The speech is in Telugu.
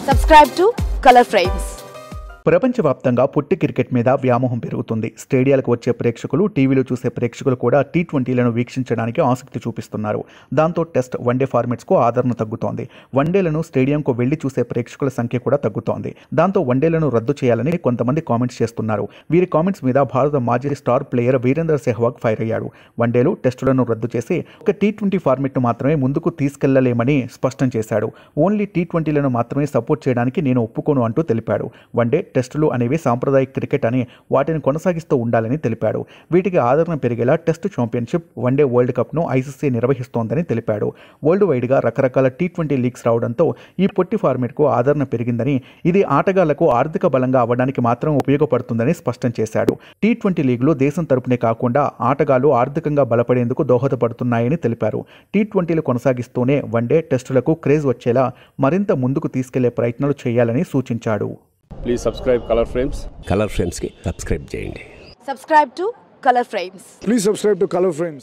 Subscribe to Color Frames. ప్రపంచవ్యాప్తంగా పుట్టి క్రికెట్ మీద వ్యామోహం పెరుగుతుంది స్టేడియాలకు వచ్చే ప్రేక్షకులు టీవీలో చూసే ప్రేక్షకులు కూడా టీ ట్వంటీలను వీక్షించడానికి ఆసక్తి చూపిస్తున్నారు దాంతో టెస్ట్ వన్డే ఫార్మాట్స్కు ఆదరణ తగ్గుతోంది వన్డేలను స్టేడియంకు వెళ్లి చూసే ప్రేక్షకుల సంఖ్య కూడా తగ్గుతోంది దాంతో వన్డేలను రద్దు చేయాలని కొంతమంది కామెంట్స్ చేస్తున్నారు వీరి కామెంట్స్ మీద భారత మాజీ star player Virender Sehwag fire అయ్యాడు వన్డేలు టెస్టులను రద్దు చేసి ఒక టీ ట్వంటీ ఫార్మెట్ను మాత్రమే ముందుకు తీసుకెళ్లలేమని స్పష్టం చేశాడు ఓన్లీ టీ ట్వంటీలను మాత్రమే సపోర్ట్ చేయడానికి నేను ఒప్పుకోను అంటూ తెలిపాడు వన్డే టెస్టులు అనేవి సాంప్రదాయ క్రికెట్ అని వాటిని కొనసాగిస్తూ ఉండాలని తెలిపాడు వీటికి ఆదరణ పెరిగేలా టెస్ట్ ఛాంపియన్షిప్ వన్డే వరల్డ్ కప్ను ఐసీసీ నిర్వహిస్తోందని తెలిపాడు వరల్డ్ వైడ్గా రకరకాల టీ ట్వంటీ లీగ్స్ రావడంతో ఈ పొట్టి ఫార్మేట్కు ఆదరణ పెరిగిందని ఇది ఆటగాళ్లకు ఆర్థిక బలంగా అవ్వడానికి మాత్రం ఉపయోగపడుతుందని స్పష్టం చేశాడు టీ ట్వంటీ లీగ్లు దేశం తరపునే కాకుండా ఆటగాళ్లు ఆర్థికంగా బలపడేందుకు దోహదపడుతున్నాయని తెలిపారు టీ ట్వంటీలు కొనసాగిస్తూనే వన్డే టెస్టులకు క్రేజ్ వచ్చేలా మరింత ముందుకు తీసుకెళ్లే ప్రయత్నాలు చేయాలని సూచించాడు please subscribe colour frames colour ఫ్రేమ్స్కి సబ్స్క్రైబ్ చేయండి Subscribe to Color Frames. Please subscribe to Color Frames.